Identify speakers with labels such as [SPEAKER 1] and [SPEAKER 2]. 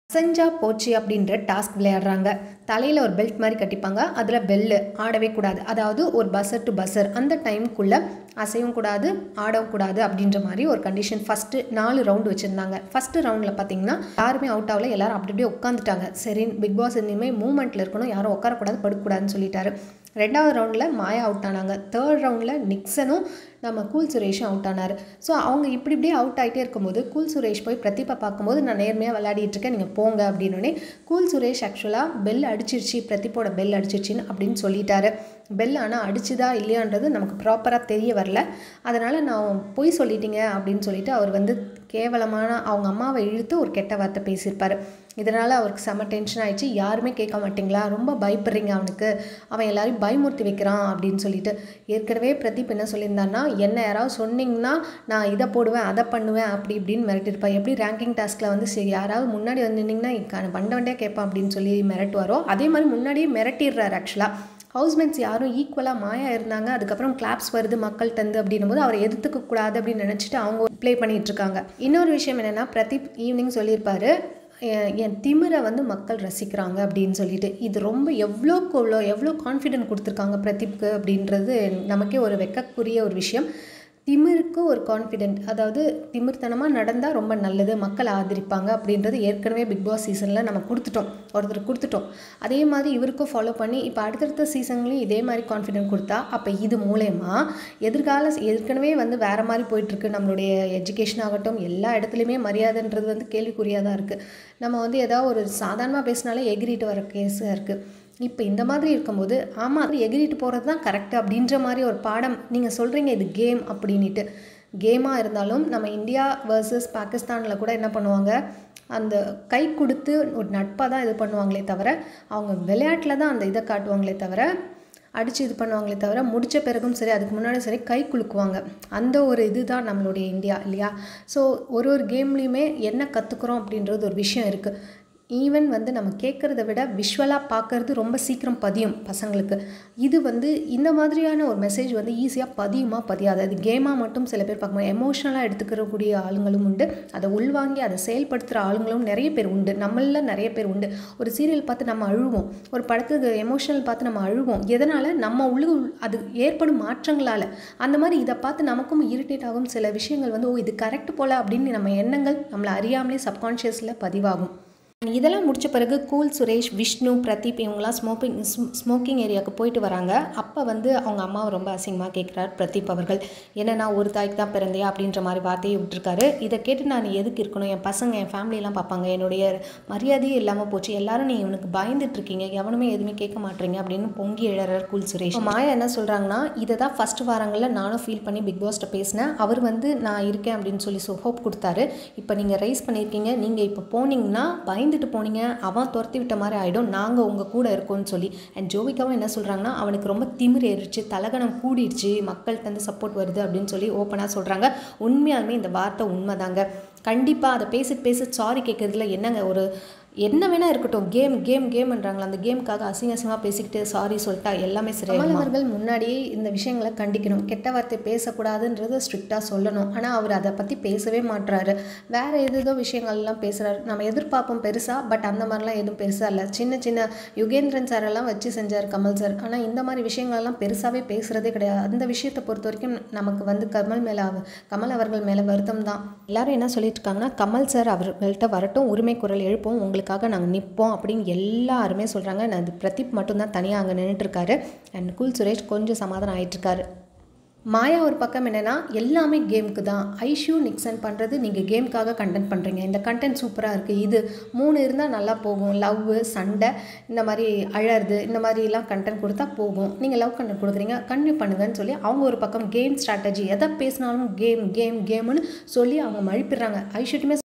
[SPEAKER 1] அசஞ்சா போச்சு அப்படின்ற டாஸ்க் விளையாடுறாங்க தலையில் ஒரு பெல்ட் மாதிரி கட்டிப்பாங்க அதில் பெல்லு ஆடவே கூடாது அதாவது ஒரு பஸ்ஸர் டு பஸ்ஸர் அந்த டைமுக்குள்ளே அசையவும் கூடாது ஆடவும் கூடாது அப்படின்ற மாதிரி ஒரு கண்டிஷன் ஃபஸ்ட்டு நாலு ரவுண்டு வச்சுருந்தாங்க ஃபஸ்ட்டு ரவுண்டில் பார்த்தீங்கன்னா யாருமே அவுட் ஆகல எல்லாரும் அப்படி அப்படியே உட்காந்துட்டாங்க சரி பிக் பாஸ் இனிமேல் மூமெண்ட்டில் இருக்கணும் யாரும் உட்காரக்கூடாது படுக்கக்கூடாதுன்னு சொல்லிட்டாரு ரெண்டாவது ரவுண்டில் மாயா அவுட் ஆனாங்க தேர்ட் ரவுண்டில் நிக்சனும் நம்ம கூல் சுரேஷும் அவுட் ஆனார் ஸோ அவங்க இப்படி இப்படியே அவுட் ஆகிட்டே இருக்கும்போது கூல் சுரேஷ் போய் பிரதீபா பார்க்கும்போது நான் நேர்மையாக விளையாடிட்டு இருக்கேன் நீங்கள் போங்க அப்படின்னோடனே கூல் சுரேஷ் ஆக்சுவலாக பெல் அடிச்சிருச்சு பிரதீப்போட பெல் அடிச்சிருச்சின்னு அப்படின்னு சொல்லிட்டாரு பெல் ஆனால் அடிச்சுதா இல்லையான்றது நமக்கு ப்ராப்பராக தெரிய வரல அதனால் நான் பொய் சொல்லிட்டீங்க அப்படின்னு சொல்லிட்டு அவர் வந்து கேவலமான அவங்க அம்மாவை இழுத்து ஒரு கெட்ட வார்த்தை பேசியிருப்பார் இதனால் அவருக்கு செம டென்ஷன் ஆயிடுச்சு யாருமே கேட்க மாட்டிங்களா ரொம்ப பயப்படுறீங்க அவனுக்கு அவன் எல்லாரையும் பயமுறுத்தி வைக்கிறான் அப்படின்னு சொல்லிட்டு ஏற்கனவே பிரதீப் என்ன சொல்லியிருந்தான்னா என்ன யாராவது சொன்னீங்கன்னா நான் இதை போடுவேன் அதை பண்ணுவேன் அப்படி இப்படின்னு மிரட்டிருப்பேன் எப்படி ரேங்கிங் டாஸ்கில் வந்து சரி யாராவது முன்னாடி வந்து நின்னீங்கன்னா வண்ட வண்டியாக கேட்பான் அப்படின்னு சொல்லி மிரட்டுவாரோ அதே மாதிரி முன்னாடியே மிரட்டிடுறாரு ஆக்சுவலாக ஹவுஸ்மேட்ஸ் யாரும் ஈக்குவலாக மாயா இருந்தாங்க அதுக்கப்புறம் கிளாப்ஸ் வருது மக்கள் தந்து அப்படின்னும் போது அவரை எதிர்த்துக்க கூடாது அப்படின்னு நினச்சிட்டு அவங்க ப்ளே பண்ணிட்டு இருக்காங்க இன்னொரு விஷயம் என்னென்னா பிரதீப் ஈவினிங் சொல்லியிருப்பாரு என் என் திமிரை வந்து மக்கள் ரசிக்கிறாங்க அப்படின்னு சொல்லிட்டு இது ரொம்ப எவ்வளோக்கு எவ்வளோ எவ்வளோ கான்ஃபிடென்ட் கொடுத்துருக்காங்க பிரதீப்க்கு அப்படின்றது நமக்கே ஒரு வெக்கக்குரிய ஒரு விஷயம் திமிருக்கு ஒரு கான்ஃபிடென்ட் அதாவது திமிர்த்தனமாக நடந்தால் ரொம்ப நல்லது மக்கள் ஆதரிப்பாங்க அப்படின்றது ஏற்கனவே பிக் பாஸ் சீசனில் நம்ம கொடுத்துட்டோம் ஒருத்தர் கொடுத்துட்டோம் அதே மாதிரி இவருக்கும் ஃபாலோ பண்ணி இப்போ அடுத்தடுத்த சீசன்லேயும் இதே மாதிரி கான்ஃபிடென்ட் கொடுத்தா அப்போ இது மூலயமா எதிர்கால ஏற்கனவே வந்து வேறு மாதிரி போயிட்டுருக்கு நம்மளுடைய எஜுகேஷன் ஆகட்டும் எல்லா இடத்துலையுமே மரியாதைன்றது வந்து கேள்விக்குறியாக தான் இருக்குது நம்ம வந்து ஏதாவது ஒரு சாதாரணமாக பேசினாலே எகிரிட்டு வர கேஸாக இருக்குது இப்போ இந்த மாதிரி இருக்கும்போது ஆமாம் அது எகிரிட்டு போகிறது தான் கரெக்டு அப்படின்ற மாதிரி ஒரு பாடம் நீங்கள் சொல்கிறீங்க இது கேம் அப்படின்ட்டு கேமாக இருந்தாலும் நம்ம இந்தியா வர்சஸ் பாகிஸ்தானில் கூட என்ன பண்ணுவாங்க அந்த கை கொடுத்து ஒரு நட்பாக தான் இது பண்ணுவாங்களே தவிர அவங்க விளையாட்டில் தான் அந்த இதை காட்டுவாங்களே தவிர அடித்து இது பண்ணுவாங்களே தவிர முடித்த பிறகும் சரி அதுக்கு முன்னாடி சரி கை குலுக்குவாங்க அந்த ஒரு இது தான் நம்மளுடைய இந்தியா இல்லையா ஸோ ஒரு ஒரு கேம்லேயுமே என்ன கற்றுக்குறோம் அப்படின்றது ஒரு விஷயம் இருக்குது ஈவன் வந்து நம்ம கேட்குறத விட விஷுவலாக பார்க்குறது ரொம்ப சீக்கிரம் பதியும் பசங்களுக்கு இது வந்து இந்த மாதிரியான ஒரு மெசேஜ் வந்து ஈஸியாக பதியுமா பதியாது அது கேமாக மட்டும் சில பேர் பார்க்கும்போது எமோஷ்னலாக எடுத்துக்கிறக்கூடிய ஆளுங்களும் உண்டு அதை உள்வாங்கி அதை செயல்படுத்துகிற ஆளுங்களும் நிறைய பேர் உண்டு நம்மள நிறைய பேர் உண்டு ஒரு சீரியல் பார்த்து நம்ம அழுவோம் ஒரு படத்துக்கு எமோஷனல் பார்த்து நம்ம அழுவோம் எதனால் நம்ம உள்ளு அது ஏற்படும் மாற்றங்களால் அந்த மாதிரி இதை பார்த்து நமக்கும் இரிட்டேட் ஆகும் சில விஷயங்கள் வந்து ஓ இது கரெக்ட் போல் அப்படின்னு நம்ம எண்ணங்கள் நம்மளை அறியாமலே சப்கான்ஷியஸில் பதிவாகும் இதெல்லாம் முடிச்ச பிறகு கூல் சுரேஷ் விஷ்ணு பிரதீப் இவங்களாம் ஸ்மோக்கிங் ஸ்மோக்கிங் ஏரியாவுக்கு போயிட்டு வராங்க அப்போ வந்து அவங்க அம்மாவை ரொம்ப அசிங்கமாக கேட்குறாரு பிரதீப் அவர்கள் என்ன நான் ஒரு தாய்க்கு தான் பிறந்தேன் அப்படின்ற மாதிரி வார்த்தையை விட்டுருக்காரு இதை கேட்டு நான் எதுக்கு இருக்கணும் என் பசங்க என் ஃபேமிலியெல்லாம் பார்ப்பாங்க என்னுடைய மரியாதையே இல்லாமல் போச்சு எல்லாரும் நீ இவனுக்கு பயந்துட்டு இருக்கீங்க எவனுமே எதுவுமே கேட்க மாட்டீங்க அப்படின்னு பொங்கி எழறார் கூல் சுரேஷ் மாயா என்ன சொல்கிறாங்கன்னா இதை தான் ஃபஸ்ட் வாரங்களில் நானும் ஃபீல் பண்ணி பிக் பாஸ்ட்டை பேசினேன் அவர் வந்து நான் இருக்கேன் அப்படின்னு சொல்லி ஸோ ஹோப் கொடுத்தாரு இப்போ நீங்கள் ரைஸ் பண்ணியிருக்கீங்க நீங்கள் இப்போ போனீங்கன்னா பயந்துட்டு போனீங்க அவன் துரத்தி விட்ட மாதிரி ஆகிடும் நாங்கள் உங்கள் கூட இருக்கோம்னு சொல்லி அண்ட் ஜோவிகாவும் என்ன சொல்கிறாங்கன்னா அவனுக்கு ரொம்ப திமிர் ஏறிடுச்சு தலகணம் கூடிடுச்சு மக்கள்கிட்ட வந்து சப்போர்ட் வருது அப்படின்னு சொல்லி ஓப்பனாக சொல்கிறாங்க உண்மையாலுமே இந்த வார்த்தை உண்மைதாங்க கண்டிப்பாக அதை பேசிட்டு பேசிட்டு சாரி கேட்குறதுல என்னங்க ஒரு என்ன வேணா இருக்கட்டும் கேம் கேம் கேம்ன்றாங்களா அந்த கேமுக்காக அசிங்க அசிங்கமாக பேசிக்கிட்டு சாரி சொல்லிட்டா எல்லாமே சரி அவர்கள் முன்னாடியே இந்த விஷயங்களை கண்டிக்கணும் கெட்ட வார்த்தை பேசக்கூடாதுன்றது ஸ்ட்ரிக்டாக சொல்லணும் ஆனால் அவர் அதை பற்றி பேசவே மாட்டுறாரு வேறு எதோ விஷயங்கள்லாம் பேசுகிறாரு நம்ம எதிர்பார்ப்போம் பெருசாக பட் அந்த மாதிரிலாம் எதுவும் பெருசாக இல்லை சின்ன சின்ன யுகேந்திரன் சார் எல்லாம் வச்சு செஞ்சார் கமல் சார் ஆனால் இந்த மாதிரி விஷயங்கள்லாம் பெருசாகவே பேசுகிறதே கிடையாது அந்த விஷயத்தை பொறுத்த வரைக்கும் நமக்கு வந்து கமல் மேலே கமல் அவர்கள் மேலே வருத்தம் தான் எல்லாரும் என்ன சொல்லிட்டு இருக்காங்கன்னா கமல் சார் அவர்கள்ட்ட வரட்டும் உரிமை குரல் எழுப்போம் உங்களுக்கு உங்களுக்காக நாங்கள் நிற்போம் அப்படின்னு எல்லாருமே சொல்கிறாங்க நான் பிரதீப் மட்டும்தான் தனியாக அங்கே நின்றுட்டுருக்காரு அண்ட் குல் சுரேஷ் கொஞ்சம் சமாதானம் ஆகிட்டுருக்காரு மாயா ஒரு பக்கம் என்னென்னா எல்லாமே கேமுக்கு தான் ஐஷு நிக்சன் பண்ணுறது நீங்கள் கேமுக்காக கண்டென்ட் பண்ணுறீங்க இந்த கண்டென்ட் சூப்பராக இருக்குது இது மூணு இருந்தால் நல்லா போகும் லவ் சண்டை இந்த மாதிரி அழறது இந்த மாதிரிலாம் கண்டென்ட் கொடுத்தா போகும் நீங்கள் லவ் கண்டென்ட் கொடுக்குறீங்க கண்டினியூ பண்ணுங்கன்னு சொல்லி அவங்க ஒரு பக்கம் கேம் ஸ்ட்ராட்டஜி எதை பேசினாலும் கேம் கேம் கேம்னு சொல்லி அவங்க மழிப்பிடுறாங்க ஐஷுட்டுமே